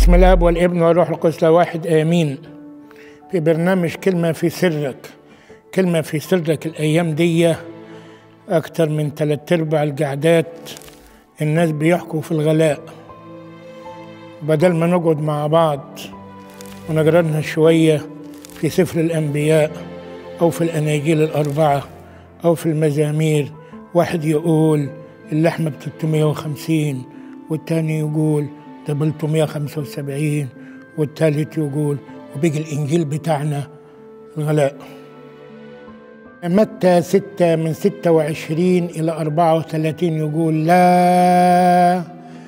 بسم الاب والابن والروح القدس واحد امين في برنامج كلمه في سرك كلمه في سرك الايام دي اكتر من تلات ارباع القعدات الناس بيحكوا في الغلاء بدل ما نقعد مع بعض ونقرا لنا شويه في سفر الانبياء او في الاناجيل الاربعه او في المزامير واحد يقول اللحمه ب 350 والتاني يقول ده ب 375 والتالت يقول وبيجي الانجيل بتاعنا الغلاء متى ستة من ستة وعشرين إلى أربعة وثلاثين يقول لا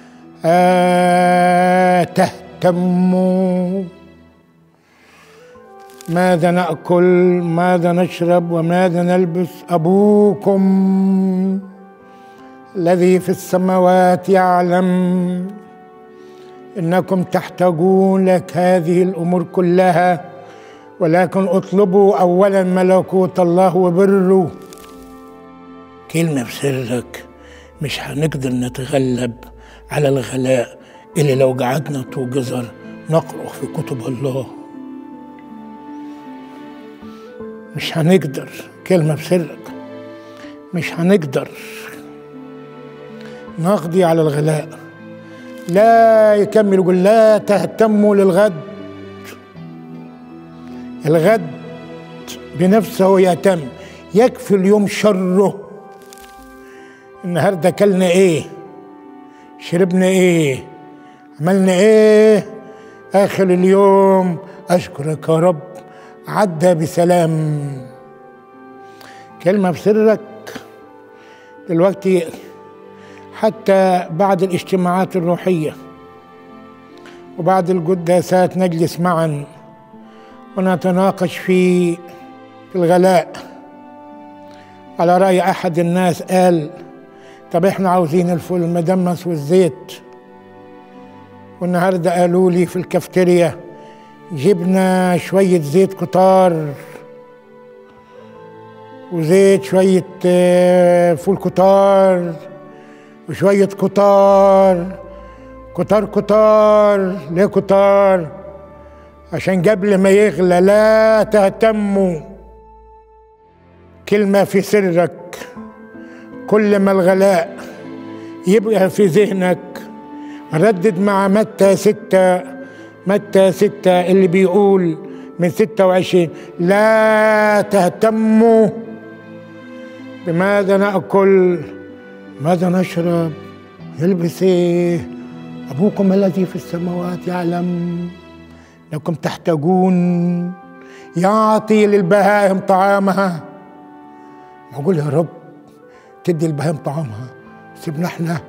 آه تهتموا ماذا نأكل ماذا نشرب وماذا نلبس أبوكم الذي في السماوات يعلم إنكم تحتاجون لك هذه الأمور كلها ولكن اطلبوا أولا ملكوت الله وبره كلمة بسرك مش هنقدر نتغلب على الغلاء اللي لو قعدنا توجزر نقرأ في كتب الله مش هنقدر كلمة بسرك مش هنقدر نقضي على الغلاء لا يكمل يقول لا تهتموا للغد الغد بنفسه يهتم يكفي اليوم شره النهارده اكلنا ايه شربنا ايه عملنا ايه اخر اليوم اشكرك يا رب عدى بسلام كلمه بسرك دلوقتي حتى بعد الاجتماعات الروحيه وبعد القداسات نجلس معا ونتناقش في في الغلاء على رأي أحد الناس قال طب احنا عاوزين الفول المدمس والزيت والنهارده قالوا لي في الكافتيريا جبنا شوية زيت كتار وزيت شوية فول كتار وشوية كتار كتار كتار ليه كتار عشان قبل ما يغلى لا تهتموا كلمة في سرك كل ما الغلاء يبقى في ذهنك ردد مع متى ستة متى ستة اللي بيقول من ستة وعشرين لا تهتموا بماذا نأكل ماذا نشرب يلبس ايه أبوكم الذي في السماوات يعلم انكم تحتاجون يعطي للبهائم طعامها بقول يا رب تدي البهائم طعامها سيبنا احنا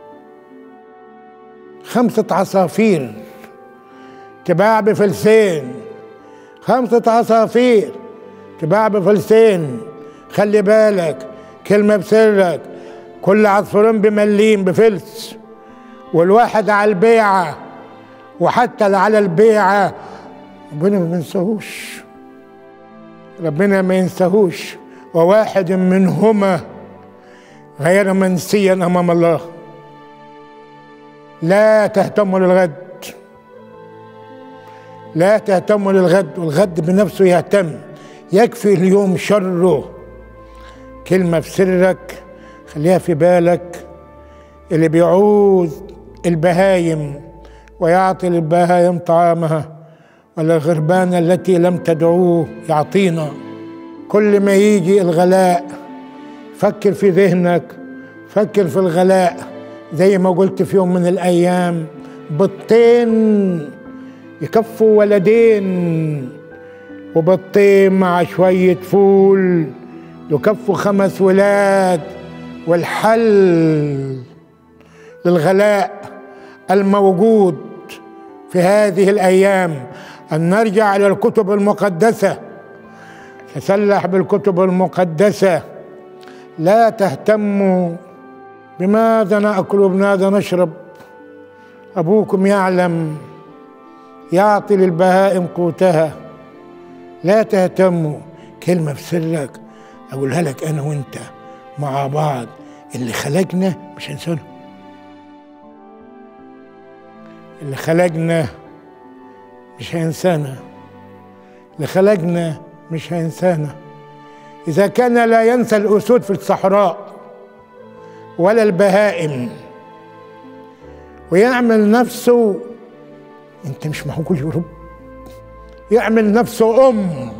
خمسة عصافير تباع بفلسين خمسة عصافير تباع بفلسين خلي بالك كلمة بسرك كل عصفورين بمليم بفلس والواحد على البيعه وحتى على البيعة ربنا ما ينساهوش ربنا ما ينساهوش وواحد منهما غير منسيا أمام الله لا تهتموا للغد لا تهتموا للغد والغد بنفسه يهتم يكفي اليوم شره كلمة في سرك خليها في بالك اللي بيعوز البهايم ويعطي للبهائم طعامها وللغربان التي لم تدعوه يعطينا كل ما يجي الغلاء فكر في ذهنك فكر في الغلاء زي ما قلت في يوم من الايام بطين يكفوا ولدين وبطين مع شوية فول يكفوا خمس ولاد والحل للغلاء الموجود في هذه الايام ان نرجع الى الكتب المقدسه تسلح بالكتب المقدسه لا تهتموا بماذا ناكل وبماذا نشرب ابوكم يعلم يعطي للبهائم قوتها لا تهتموا كلمه بسرك اقولها لك انا وانت مع بعض اللي خلقنا مش هنسانا اللي خلقنا مش هينسانا اللي خلقنا مش هينسانا إذا كان لا ينسى الأسود في الصحراء ولا البهائم ويعمل نفسه أنت مش معقول يا رب يعمل نفسه أم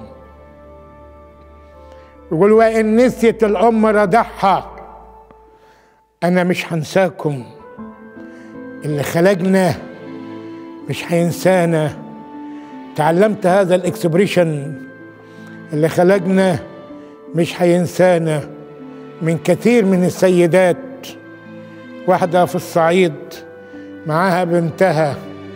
يقول وإن نسيت الأم ردعها أنا مش هنساكم اللي خلقنا مش هينسانا تعلمت هذا الاكسبريشن اللي خلقنا مش هينسانا من كثير من السيدات واحدة في الصعيد معاها بنتها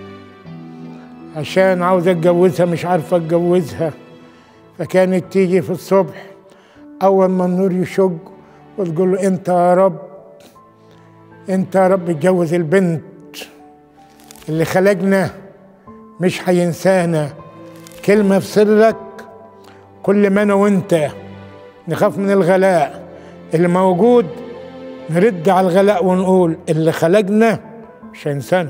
عشان عاوزة اتجوزها مش عارفة اتجوزها فكانت تيجي في الصبح أول ما النور يشق وتقول له أنت يا رب أنت يا رب اتجوز البنت اللي خلقنا مش هينسانا كلمة في سرك كل ما أنا وأنت نخاف من الغلاء اللي موجود نرد على الغلاء ونقول اللي خلقنا مش هينسانا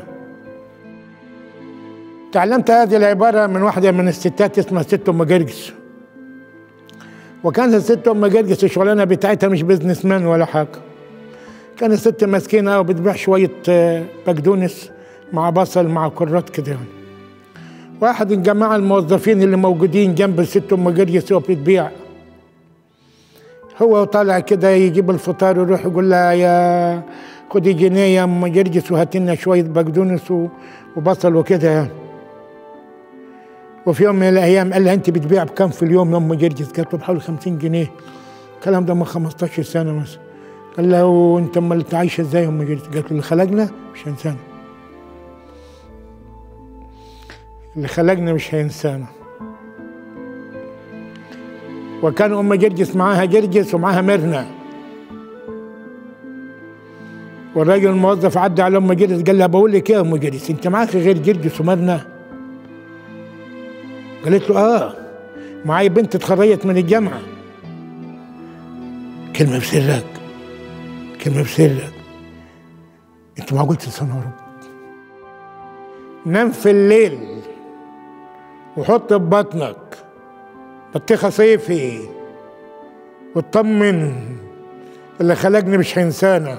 تعلمت هذه العبارة من واحدة من الستات اسمها ست أم جرجس وكانت الست أم جرجس الشغلانة بتاعتها مش بزنس مان ولا حاجة كانت ست مسكينة وبتبيع شوية بقدونس مع بصل مع كرات كده يعني واحد من جماعة الموظفين اللي موجودين جنب الست أم جرجس وبتبيع هو طالع كده يجيب الفطار ويروح يقول لها يا خدي جنيه يا ام جرجس وهات لنا شويه بقدونس وبصل وكده يعني وفي يوم من الايام قال لها انت بتبيع بكم في اليوم يا ام جرجس؟ قالت له بحوالي 50 جنيه الكلام ده من 15 سنه مثلا قال لها وانت امال انت عايشه ازاي يا ام جرجس؟ قالت له اللي خلقنا مش هينسانا اللي خلقنا مش هينسانا وكان ام جرجس معاها جرجس ومعاها مرنه والراجل الموظف عدى على ام جرجس قال لها بقول لك ايه يا ام جرجس انت معاك غير جرجس ومرنه قالت له اه معايا بنت اتخرجت من الجامعه كلمه بسرك كلمه بسرك انت معقول تنسانا يا رب نام في الليل وحط في بطنك بطيخة صيفي واطمن اللي خلقني مش هينسانا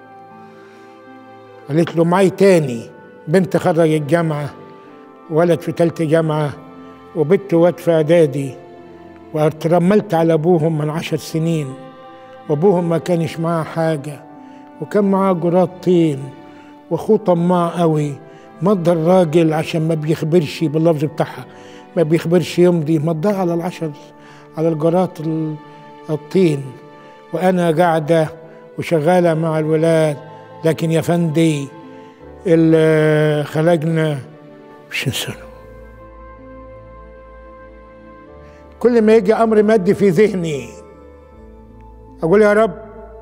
قالت له معي تاني بنت خرج الجامعة ولد في تالتة جامعة وبنت واد في إعدادي وترملت على أبوهم من عشر سنين وأبوهم ما كانش معاه حاجة وكان معاه جراد طين وأخوه طماع قوي مضى الراجل عشان ما بيخبرش باللفظ بتاعها ما بيخبرش يمضي مضاه على العشر على الجرات الطين وانا قاعده وشغاله مع الولاد لكن يا فندي اللي خلقنا مش نسأله كل ما يجي امر مادي في ذهني اقول يا رب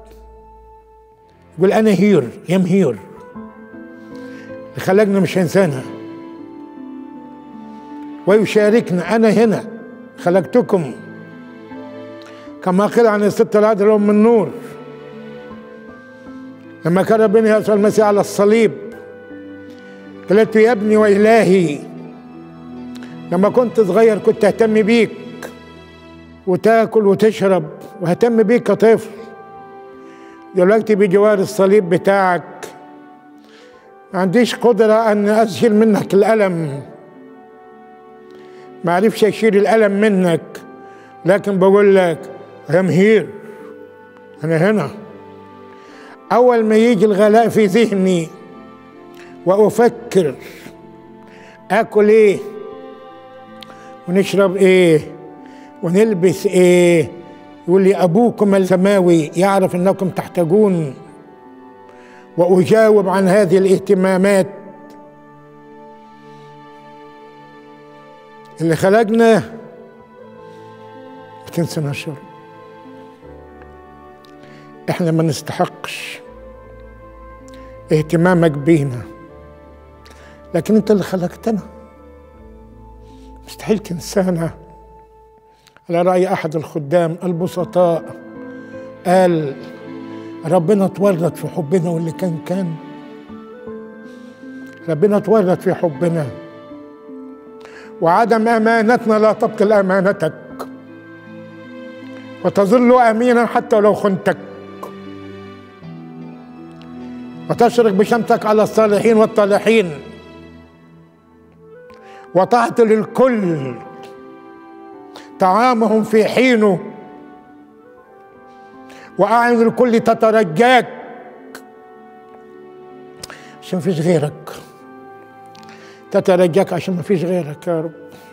يقول انا هير يم هير اللي خلقنا مش انسانها ويشاركنا انا هنا خلقتكم كما قيل عن الست العذراء ام النور لما كان ربنا يسوع المسيح على الصليب قالت له يا ابني والهي لما كنت صغير كنت اهتم بيك وتاكل وتشرب واهتم بيك كطفل دلوقتي بجوار الصليب بتاعك ما عنديش قدرة أن أشيل منك الألم ما عرفش أشيل الألم منك لكن بقول لك I'm here أنا هنا أول ما يجي الغلاء في ذهني وأفكر آكل إيه ونشرب إيه ونلبس إيه يقول لي أبوكم السماوي يعرف أنكم تحتاجون وأجاوب عن هذه الاهتمامات اللي خلقنا ما تنسناش يا رب احنا ما نستحقش اهتمامك بينا لكن انت اللي خلقتنا مستحيل تنسانا على رأي أحد الخدام البسطاء قال ربنا تورط في حبنا واللي كان كان ربنا تورط في حبنا وعدم امانتنا لا تبطل امانتك وتظل امينا حتى لو خنتك وتشرق بشمسك على الصالحين والطالحين وتعطي للكل طعامهم في حينه وأعين الكل تترجاك عشان مفيش غيرك تترجاك عشان مفيش غيرك يا رب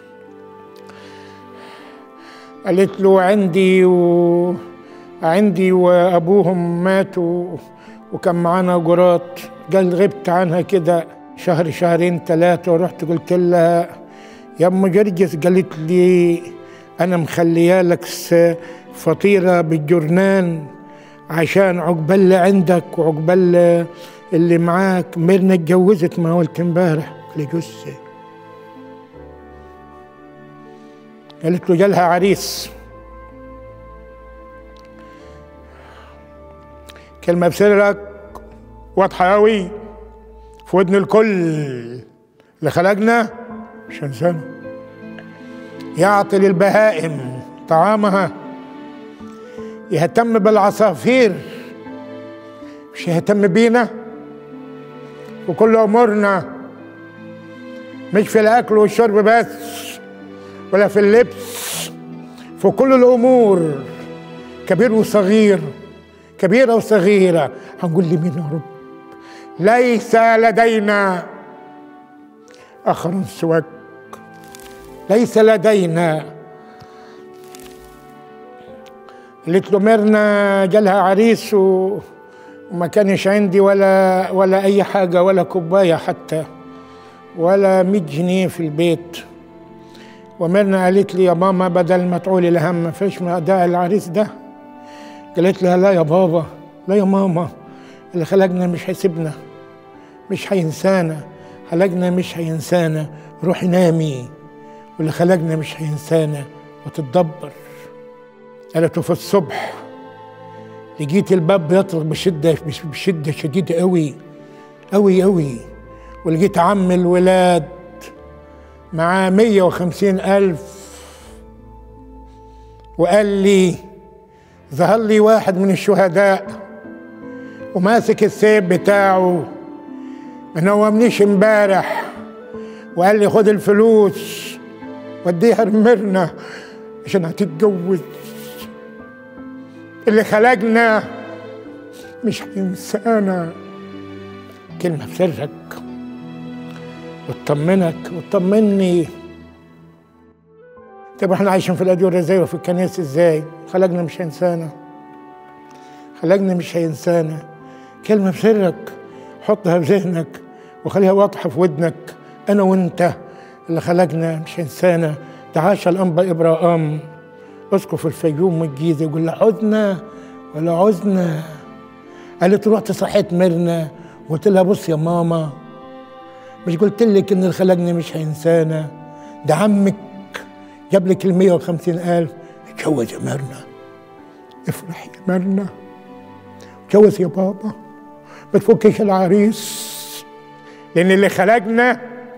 قالت له عندي و عندي وابوهم ماتوا وكان معانا جرات قال غبت عنها كده شهر شهرين ثلاثة ورحت قلت لها يا ام جرجس قالت لي انا مخليه لك فطيرة بالجرنان عشان عقبال اللي عندك وعقبال اللي معاك ميرنا اتجوزت ما قلت امبارح لجثة قالت له جالها عريس كلمة بسرك واضحة أوي في ودن الكل اللي خلقنا مش هنسانه يعطي للبهائم طعامها يهتم بالعصافير مش يهتم بينا وكل امورنا مش في الاكل والشرب بس ولا في اللبس في كل الامور كبير وصغير كبيرة وصغيرة هنقول لمين يا رب ليس لدينا آخر سواك ليس لدينا قالت له ميرنا جالها عريس و... وما كانش عندي ولا ولا اي حاجه ولا كوبايه حتى ولا 100 جنيه في البيت وميرنا قالت لي يا ماما بدل ما تقولي لهم ما فيش ده العريس ده قالت لها لا يا بابا لا يا ماما اللي خلقنا مش هيسيبنا مش هينسانا خلقنا مش هينسانا روحي نامي واللي خلقنا مش هينسانا وتتدبر قالت في الصبح لقيت الباب بيطرق بشدة بشدة شديدة قوي قوي قوي ولقيت عم الولاد معاه مية وخمسين ألف وقال لي ظهر لي واحد من الشهداء وماسك السيف بتاعه ما نومنيش امبارح وقال لي خد الفلوس وديها لمرنا عشان هتتجوز اللي خلقنا مش هينسانا كلمة في سرك وتطمنك وتطمني طب احنا عايشين في الأديرة ازاي وفي الكنائس ازاي خلقنا مش هينسانا خلقنا مش هينسانا كلمة في سرك حطها في ذهنك وخليها واضحة في ودنك أنا وأنت اللي خلقنا مش هينسانا تعاشى الأنبا إبراهام اسقف الفيوم والجيزه يقول له عزنا ولا عزنا قالت رحت صحيت ميرنا قلت لها بص يا ماما مش قلت لك ان اللي خلقني مش هينسانا ده عمك جاب لك ال 150 ألف اتجوز يا ميرنا افرح يا ميرنا اتجوز يا بابا ما تفكش العريس لأن اللي خلقنا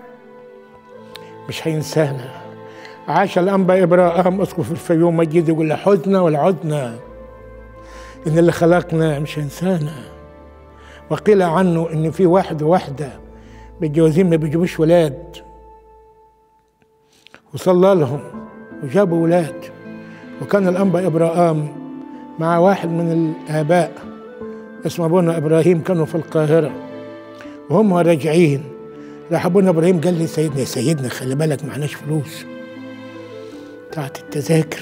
مش هينسانا عاش الأنبا إبراهيم أسقف الفيوم مجيد يقول له حزنا والعدنا إن اللي خلقنا مش إنسانا وقيل عنه إن في واحد وواحدة متجوزين ما بيجيبوش ولاد وصلى لهم وجابوا ولاد وكان الأنبا إبراهيم مع واحد من الآباء اسمه أبونا إبراهيم كانوا في القاهرة وهم راجعين راح أبونا إبراهيم قال لي سيدنا يا سيدنا خلي بالك معناش فلوس بتاعت التذاكر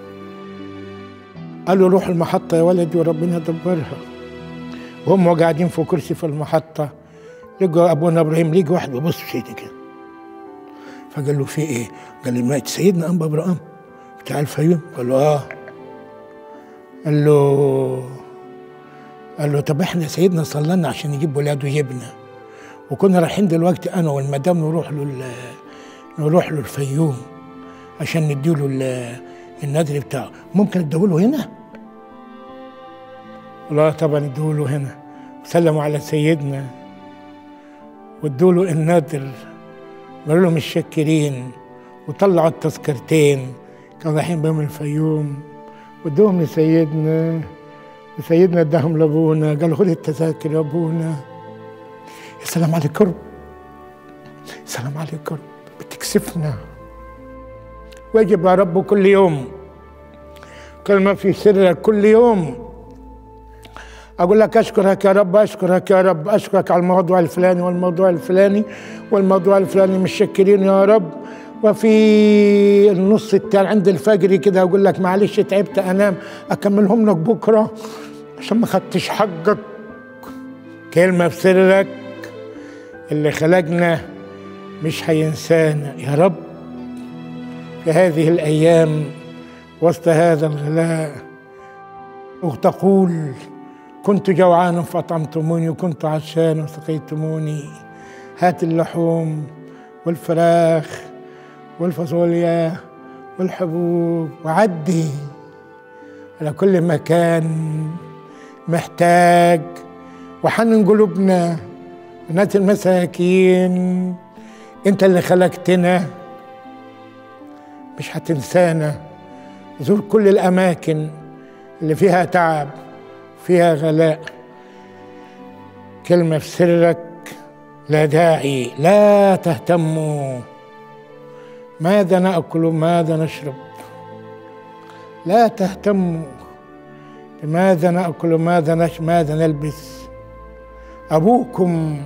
قال له روح المحطة يا ولدي وربنا يدبرها وهم قاعدين في كرسي في المحطة لقوا أبونا إبراهيم لقى واحد بيبص في ايدي كده فقال له في إيه؟ قال لي مات سيدنا أنبا إبراهيم بتاع الفيوم قال له آه قال له قال له طب احنا سيدنا صلينا عشان يجيب ولاد ويجيبنا وكنا رايحين دلوقتي انا والمدام نروح له نروح له الفيوم عشان نديله النذر بتاعه ممكن اديهوله هنا لا طبعا اديهوله هنا وسلموا على سيدنا وادوا له النذر قالوا له مش شاكرين وطلعوا التذكرتين كانوا رايحين بهم الفيوم ودوهم لسيدنا وسيدنا اداهم لابونا قال خذ التذاكر يا ابونا يا سلام عليك رب سلام عليك رب بتكسفنا واجب يا رب كل يوم كل ما في سرك كل يوم اقول لك اشكرك يا رب اشكرك يا رب اشكرك على الموضوع الفلاني والموضوع الفلاني والموضوع الفلاني متشكرين يا رب وفي النص التاني عند الفجر كده اقول لك معلش تعبت انام اكملهم لك بكره عشان ما خدتش حقك كلمه في سرك اللي خلقنا مش هينسانا يا رب في هذه الايام وسط هذا الغلاء وتقول كنت جوعانا فاطعمتموني وكنت عطشانا وسقيتموني هات اللحوم والفراخ والفاصوليا والحبوب وعدي على كل مكان محتاج وحنن قلوبنا الناس المساكين انت اللي خلقتنا مش هتنسانا زور كل الاماكن اللي فيها تعب فيها غلاء كلمه في سرك لا داعي لا تهتموا ماذا ناكل ماذا نشرب لا تهتموا بماذا ناكل ماذا نش ماذا نلبس ابوكم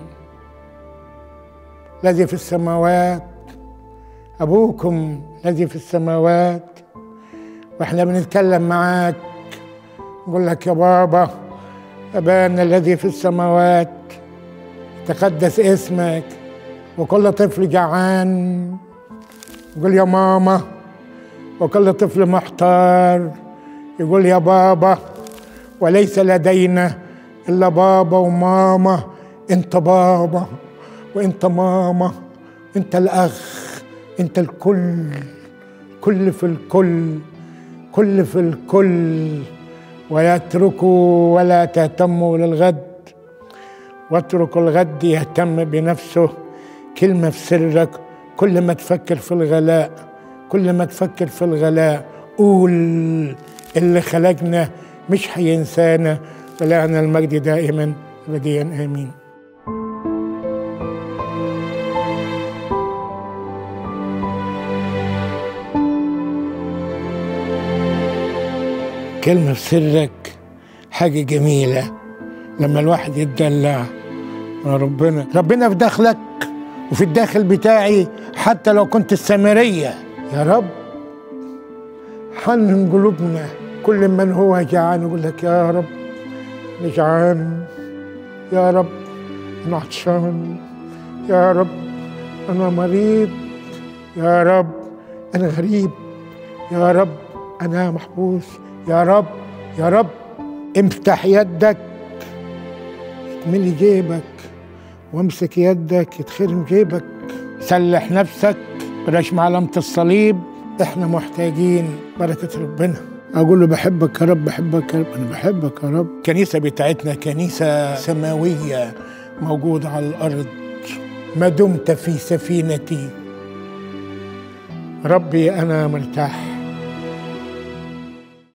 الذي في السماوات ابوكم الذي في السماوات واحنا بنتكلم معاك نقول لك يا بابا ابانا الذي في السماوات تقدس اسمك وكل طفل جعان يقول يا ماما وكل طفل محتار يقول يا بابا وليس لدينا الا بابا وماما انت بابا وانت ماما انت الاخ انت الكل كل في الكل كل في الكل ويتركوا ولا تهتموا للغد واتركوا الغد يهتم بنفسه كلمة في سرك كل ما تفكر في الغلاء كل ما تفكر في الغلاء قول اللي خلقنا مش هينسانا ولعنا المجد دائما ابديا امين كلمة في سرك حاجة جميلة لما الواحد يتدلع مع ربنا ربنا في داخلك وفي الداخل بتاعي حتى لو كنت السامرية يا رب حنن قلوبنا كل من هو جعان يقول لك يا رب أنا جعان يا رب أنا عطشان يا رب أنا مريض يا رب أنا غريب يا رب أنا محبوس يا رب يا رب امفتح يدك اكملي جيبك وامسك يدك يتخرم جيبك سلح نفسك بلاش معلمة الصليب احنا محتاجين بركة ربنا اقول له بحبك يا رب بحبك يا رب انا بحبك يا رب الكنيسة بتاعتنا كنيسة سماوية موجودة على الارض ما دمت في سفينتي ربي انا مرتاح